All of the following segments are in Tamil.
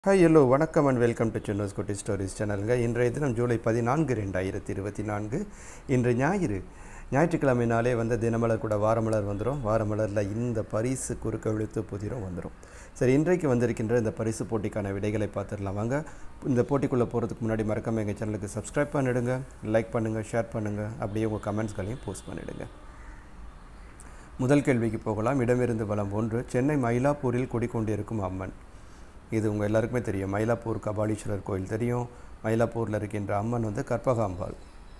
ஹாய் ஹலோ வணக்கம் and welcome to Chinnos Kutti stories சேனலுங்க இன்றைய தினம் ஜூலை பதினான்கு ரெண்டாயிரத்தி இருபத்தி நான்கு இன்று ஞாயிறு ஞாயிற்றுக்கிழமைனாலே வந்து தினமலர் கூட வாரமலர் வந்துடும் வாரமலரில் இந்த பரிசு குறுக்க விழுத்து புதிரும் வந்துடும் சரி இன்றைக்கு வந்திருக்கின்ற இந்த பரிசு போட்டிக்கான விடைகளை பார்த்துடலாம் வாங்க இந்த போட்டிக்குள்ளே போகிறதுக்கு முன்னாடி மறக்காம எங்கள் சேனலுக்கு சப்ஸ்கிரைப் பண்ணிடுங்க லைக் பண்ணுங்கள் ஷேர் பண்ணுங்கள் அப்படியே உங்கள் கமெண்ட்ஸ்களையும் போஸ்ட் பண்ணிவிடுங்க முதல் கேள்விக்கு போகலாம் இடமிருந்து வளம் ஒன்று சென்னை மயிலாப்பூரில் குடிக்கொண்டிருக்கும் அம்மன் இது உங்கள் எல்லாருக்குமே தெரியும் மயிலாப்பூர் கபாலீஸ்வரர் கோயில் தெரியும் மயிலாப்பூரில் இருக்கின்ற அம்மன் வந்து கற்பகாம்பாள்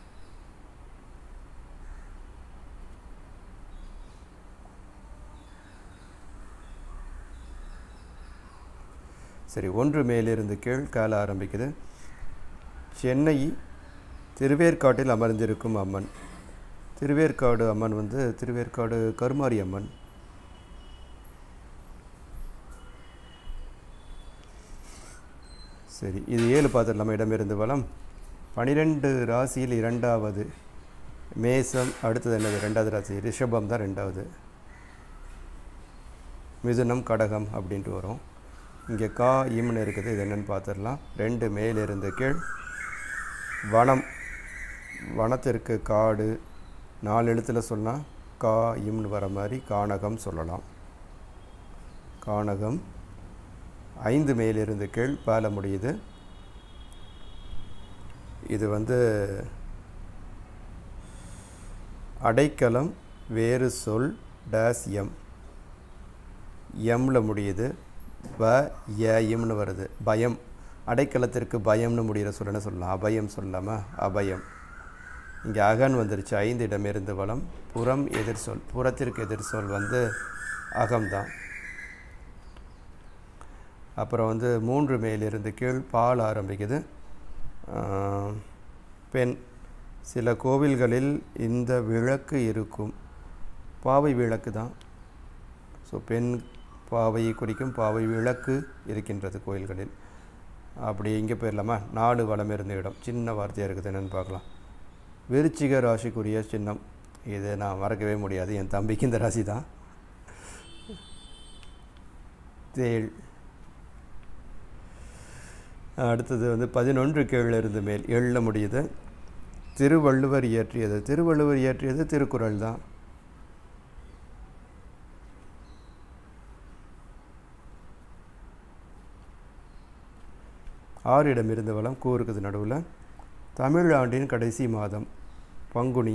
சரி ஒன்று மேலிருந்து கீழ் கால ஆரம்பிக்குது சென்னை திருவேற்காட்டில் அமர்ந்திருக்கும் அம்மன் திருவேற்காடு அம்மன் வந்து திருவேற்காடு கருமாரி அம்மன் சரி இது ஏழு பார்த்துடலாமா இடமிருந்து வளம் பனிரெண்டு ராசியில் இரண்டாவது மேசம் அடுத்தது என்னது ரெண்டாவது ராசி ரிஷபம் தான் ரெண்டாவது மிதுனம் கடகம் அப்படின்ட்டு வரும் இங்கே கா இம்னு இருக்குது இது என்னென்னு பார்த்துடலாம் ரெண்டு மேலிருந்து கீழ் வனம் வனத்திற்கு காடு நாலு எழுத்தில் சொன்னால் கா இம்னு வர மாதிரி கானகம் சொல்லலாம் கானகம் ஐந்து மேலிருந்து கீழ் பால முடியுது இது வந்து அடைக்கலம் வேறு சொல் டேஸ் எம் எம்மில் முடியுது ப ய இம்னு வருது பயம் அடைக்கலத்திற்கு பயம்னு முடிகிற சொல்லுன்னு சொல்லலாம் அபயம் சொல்லாமல் அபயம் இங்கே அகன் வந்துருச்சு ஐந்து இடமிருந்து வளம் புறம் எதிர் சொல் புறத்திற்கு எதிர் சொல் வந்து அகம்தான் அப்புறம் வந்து மூன்று மேலிருந்து கீழ் பால் ஆரம்பிக்குது பெண் சில கோவில்களில் இந்த விளக்கு இருக்கும் பாவை விளக்கு தான் ஸோ பெண் பாவையை குறிக்கும் பாவை விளக்கு இருக்கின்றது கோயில்களில் அப்படி இங்கே போயிடலாமா நாலு வளம் இருந்த இடம் சின்ன வார்த்தையாக இருக்குது என்னென்னு பார்க்கலாம் விருச்சிக ராசிக்குரிய சின்னம் இதை நான் மறக்கவே முடியாது என் தம்பிக்கு இந்த ராசி தான் தேள் அடுத்தது வந்து பதினொன்று கீழ் இருந்து மேல் எள்ள முடியுது திருவள்ளுவர் இயற்றியது திருவள்ளுவர் இயற்றியது திருக்குறள் தான் ஆறு இடம் இருந்த வளம் கூ இருக்குது நடுவில் தமிழ் ஆண்டின் கடைசி மாதம் பங்குனி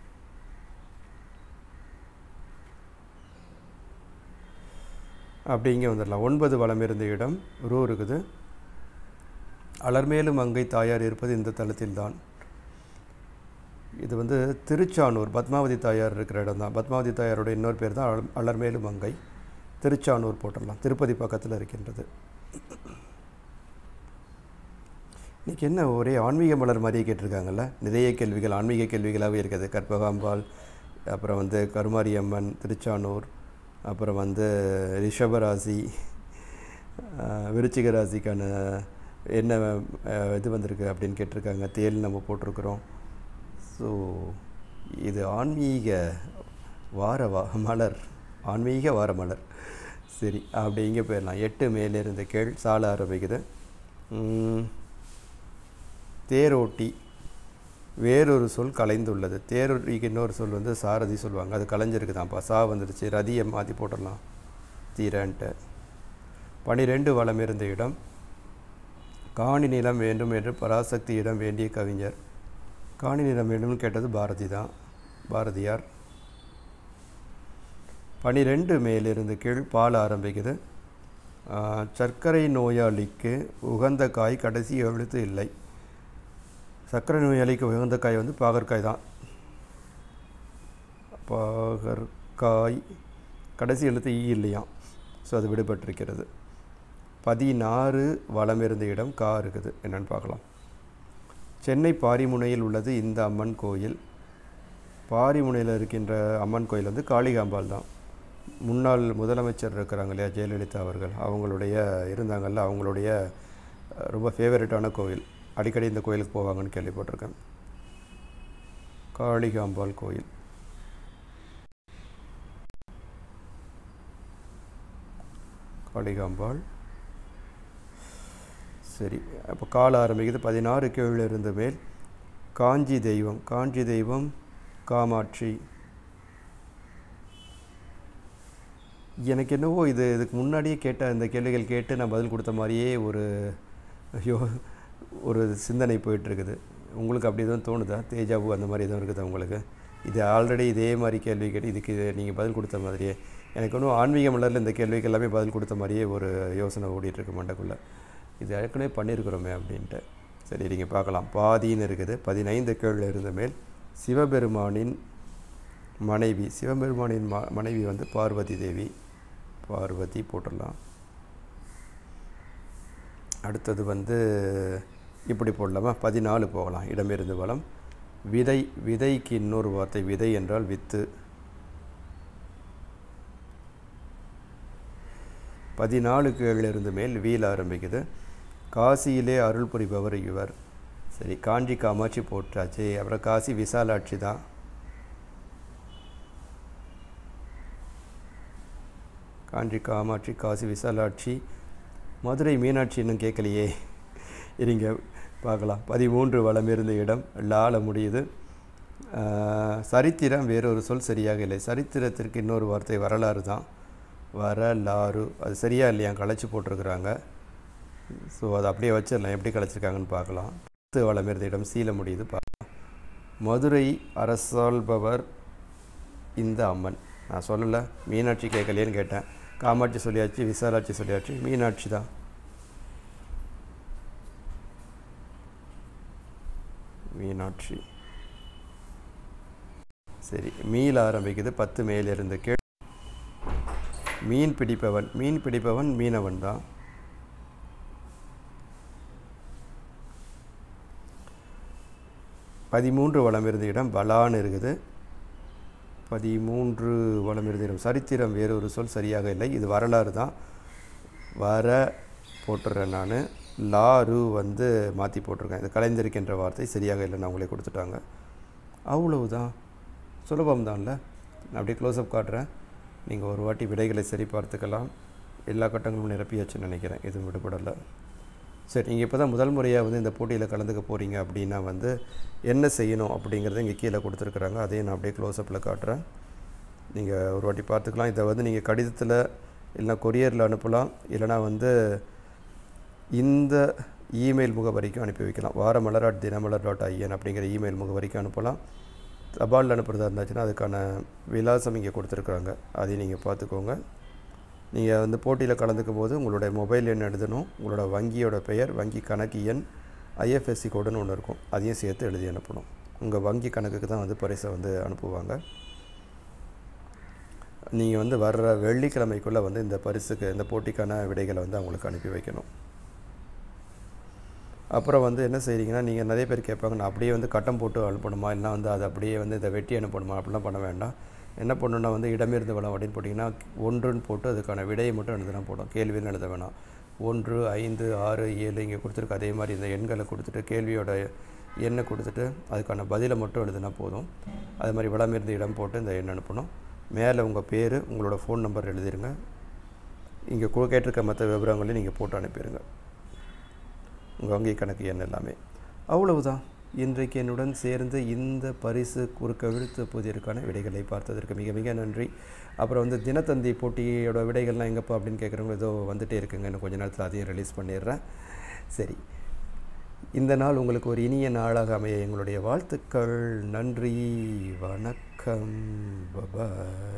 அப்படி இங்கே வந்துடலாம் ஒன்பது வளம் இருந்த இடம் ரூ இருக்குது அலர்மேலும் அங்கை தாயார் இருப்பது இந்த தளத்தில் தான் இது வந்து திருச்சானூர் பத்மாவதி தாயார் இருக்கிற இடம் தான் பத்மாவதி தாயாரோட இன்னொரு பேர் தான் அலர் அலர்மேலும் அங்கை திருச்சானூர் போட்டுடலாம் திருப்பதி பக்கத்தில் இருக்கின்றது இன்றைக்கி என்ன ஒரே ஆன்மீக மலர் மாதிரியே கேட்டிருக்காங்கல்ல நிறைய கேள்விகள் ஆன்மீக கேள்விகளாகவே இருக்குது கற்பகாம்பாள் அப்புறம் வந்து கருமாரி அம்மன் திருச்சானூர் அப்புறம் வந்து ரிஷபராசி விருச்சிக ராசிக்கான என்ன இது வந்திருக்கு அப்படின்னு கேட்டிருக்காங்க தேல் நம்ம போட்டிருக்கிறோம் ஸோ இது ஆன்மீக வார வா மலர் ஆன்மீக வார மலர் சரி அப்படி இங்கே போயிடலாம் எட்டு மேலிருந்து கீழ் சால ஆரம்பிக்குது தேரோட்டி வேறொரு சொல் கலைந்துள்ளது தேரோட்டிக்கு இன்னொரு சொல் வந்து சாரதி சொல்லுவாங்க அது கலைஞ்சிருக்கு தான்ப்பா சா வந்துடுச்சு ரதியை மாற்றி போட்டுடலாம் தீரன்ட்டு பனிரெண்டு வளம் இருந்த இடம் காணி நிலம் வேண்டும் என்று பராசக்தியிடம் வேண்டிய கவிஞர் காணி நிலம் வேண்டும்னு கேட்டது பாரதி தான் பாரதியார் பனிரெண்டு மேலிருந்து கீழ் பால் ஆரம்பிக்குது சர்க்கரை நோயாளிக்கு உகந்த காய் கடைசி எழுத்து இல்லை சர்க்கரை நோயாளிக்கு உகந்த காய் வந்து பாகற்காய் தான் பாகற்காய் கடைசி எழுத்து ஈ இல்லையாம் ஸோ அது விடுபட்டிருக்கிறது பதினாறு வளம் இருந்த இடம் கா இருக்குது என்னென்னு பார்க்கலாம் சென்னை பாரிமுனையில் உள்ளது இந்த அம்மன் கோயில் பாரிமுனையில் இருக்கின்ற அம்மன் கோயில் வந்து காளிகாம்பாள் தான் முன்னாள் முதலமைச்சர் இருக்கிறாங்க இல்லையா ஜெயலலிதா அவர்கள் அவங்களுடைய இருந்தாங்கல்ல அவங்களுடைய ரொம்ப ஃபேவரட்டான கோயில் அடிக்கடி இந்த கோயிலுக்கு போவாங்கன்னு கேள்விப்பட்டிருக்கேன் காளிகாம்பாள் கோயில் காளிகாம்பாள் சரி அப்போ கால ஆரம்பிக்குது பதினாறு கீழ் இருந்த மேல் காஞ்சி தெய்வம் காஞ்சி தெய்வம் காமாட்சி எனக்கு என்னவோ இது இதுக்கு முன்னாடியே கேட்ட இந்த கேள்விகள் கேட்டு நான் பதில் கொடுத்த மாதிரியே ஒரு ஐயோ ஒரு சிந்தனை போயிட்டுருக்குது உங்களுக்கு அப்படி எதுவும் தோணுதா தேஜாவு அந்த மாதிரி எதுவும் இருக்குதா உங்களுக்கு இது ஆல்ரெடி இதே மாதிரி கேள்வி கேட்டு இதுக்கு நீங்கள் பதில் கொடுத்த மாதிரியே எனக்கு ஒன்றும் ஆன்மீக மலரில் இந்த கேள்விக்கு எல்லாமே பதில் கொடுத்த மாதிரியே ஒரு யோசனை ஓடிட்டுருக்கு மண்டக்குள்ளே இது ஏற்கனவே பண்ணியிருக்கிறோமே அப்படின்ட்டு சரி நீங்கள் பார்க்கலாம் பாதின்னு இருக்குது பதினைந்து கீழ் இருந்த மேல் சிவபெருமானின் மனைவி சிவபெருமானின் ம மனைவி வந்து பார்வதி தேவி பார்வதி போட்டுடலாம் அடுத்தது வந்து இப்படி போடலாமா பதினாலு போகலாம் இடமிருந்து வளம் விதை விதைக்கு இன்னொரு வார்த்தை விதை என்றால் வித்து பதினாலுக்கு இருந்து மேல் வீல் ஆரம்பிக்குது காசியிலே அருள் புரிபவர் இவர் சரி காஞ்சி காமாட்சி போட்டாச்சு அப்புறம் காசி விசாலாட்சி தான் காஞ்சி காமாட்சி காசி விசாலாட்சி மதுரை மீனாட்சி இன்னும் கேட்கலையே இருங்க பார்க்கலாம் பதிமூன்று வளம் இருந்த இடம் லால முடியுது ஆஹ், சரித்திரம் வேறொரு சொல் சரியாக இல்லை சரித்திரத்திற்கு இன்னொரு வார்த்தை வரலாறு தான் வரலாறு அது சரியா இல்லையா கலைச்சி போட்டிருக்கிறாங்க ஸோ அதை அப்படியே வச்சிடலாம் எப்படி கலைச்சிருக்காங்கன்னு பார்க்கலாம் பத்து வளம் இருந்த இடம் சீல முடியுது பார்க்கலாம் மதுரை அரசாள்பவர் இந்த அம்மன் நான் சொல்லலை மீனாட்சி கேட்கலையேன்னு கேட்டேன் காமாட்சி சொல்லியாச்சு விசாலாட்சி சொல்லியாச்சு மீனாட்சி தான் மீனாட்சி சரி மீள் ஆரம்பிக்குது பத்து மேலிருந்து கீழ் மீன் பிடிப்பவன் மீன் பிடிப்பவன் மீனவன் தான் பதிமூன்று வளம் இருந்த இடம் பலான்னு இருக்குது பதிமூன்று வளம் இருந்த இடம் சரித்திரம் வேறொரு சொல் சரியாக இல்லை இது வரலாறு தான் வர போட்டுறேன் நான் லாரு வந்து மாற்றி போட்டிருக்கேன் இது கலைந்திருக்கின்ற வார்த்தை சரியாக இல்லைன்னு அவங்களே கொடுத்துட்டாங்க அவ்வளவுதான் சுலபம் தான்ல நான் அப்படியே க்ளோஸ்அப் காட்டுறேன் நீங்கள் ஒரு வாட்டி விடைகளை சரி பார்த்துக்கலாம் எல்லா கட்டங்களும் நிரப்பியாச்சுன்னு நினைக்கிறேன் எதுவும் விடுபடலை சரி நீங்கள் இப்போ தான் முதல் முறையாக வந்து இந்த போட்டியில் கலந்துக்க போகிறீங்க அப்படின்னா வந்து என்ன செய்யணும் அப்படிங்கிறத இங்கே கீழே கொடுத்துருக்குறாங்க அதையும் நான் அப்படியே க்ளோஸ்அப்பில் காட்டுறேன் நீங்கள் ஒரு வாட்டி பார்த்துக்கலாம் இதை வந்து நீங்கள் கடிதத்தில் இல்லைனா கொரியரில் அனுப்பலாம் இல்லைனா வந்து இந்த இமெயில் முகவரிக்கும் அனுப்பி வைக்கலாம் Varamalar dot Dinamalar dot IN அப்படிங்கிற இமெயில் முகவரிக்கு அனுப்பலாம் தபாலில் அனுப்புறதா இருந்துச்சுன்னா அதுக்கான விலாசம் இங்கே கொடுத்துருக்குறாங்க அதையும் நீங்கள் பார்த்துக்கோங்க நீங்கள் வந்து போட்டியில் கலந்துக்கும் போது உங்களுடைய மொபைல் எண் எழுதணும் உங்களோட வங்கியோட பெயர் வங்கி கணக்கு எண் ஐஎஃப்எஸ்சி கோடுன்னு ஒன்று இருக்கும் அதையும் சேர்த்து எழுதி அனுப்பணும் உங்கள் வங்கி கணக்குக்கு தான் வந்து பரிசை வந்து அனுப்புவாங்க நீங்கள் வந்து வர்ற வெள்ளிக்கிழமைக்குள்ளே வந்து இந்த பரிசுக்கு இந்த போட்டிக்கான விடைகளை வந்து அவங்களுக்கு அனுப்பி வைக்கணும் அப்புறம் வந்து என்ன செய்கிறீங்கன்னா நீங்கள் நிறைய பேர் கேட்பாங்க நான் அப்படியே வந்து கட்டம் போட்டு அனுப்பணுமா இல்லைனா வந்து அதை அப்படியே வந்து இதை வெட்டி அனுப்பணுமா அப்படிலாம் பண்ண வேண்டாம் என்ன பண்ணணும்னா வந்து இடமிருந்து வளம் அப்படின்னு போட்டிங்கன்னா ஒன்றுன்னு போட்டு அதுக்கான விடையை மட்டும் எழுதுனா போடும் கேள்வின்னு எழுத வேணாம் ஒன்று ஐந்து ஆறு ஏழு இங்கே கொடுத்துருக்கு அதே மாதிரி இந்த எண்களை கொடுத்துட்டு கேள்வியோட எண்ணை கொடுத்துட்டு அதுக்கான பதிலை மட்டும் எழுதுனா போதும் அது மாதிரி வளமிருந்து இடம் போட்டு இந்த எண் அனுப்பணும் மேலே உங்கள் பேர் உங்களோட ஃபோன் நம்பர் எழுதிருங்க இங்கே கு- கேட்டிருக்க மற்ற விவரங்களையும் நீங்கள் போட்டு அனுப்பிடுங்க உங்கள் வங்கி கணக்கு எண் எல்லாமே அவ்வளவுதான் இன்றைக்கு என்னுடன் சேர்ந்து இந்த பரிசு குறுக்க விழுத்த புதியருக்கான விடைகளை பார்த்ததற்கு மிக மிக நன்றி அப்புறம் வந்து தினத்தந்தி போட்டியோட விடைகள்லாம் எங்கப்பா அப்படின்னு கேட்குறவங்க ஏதோ வந்துட்டே இருக்குங்க இன்னும் கொஞ்ச நேரத்தில் அதையும் ரிலீஸ் பண்ணிடுறேன் சரி இந்த நாள் உங்களுக்கு ஒரு இனிய நாளாக அமைய எங்களுடைய வாழ்த்துக்கள் நன்றி வணக்கம் பபாய்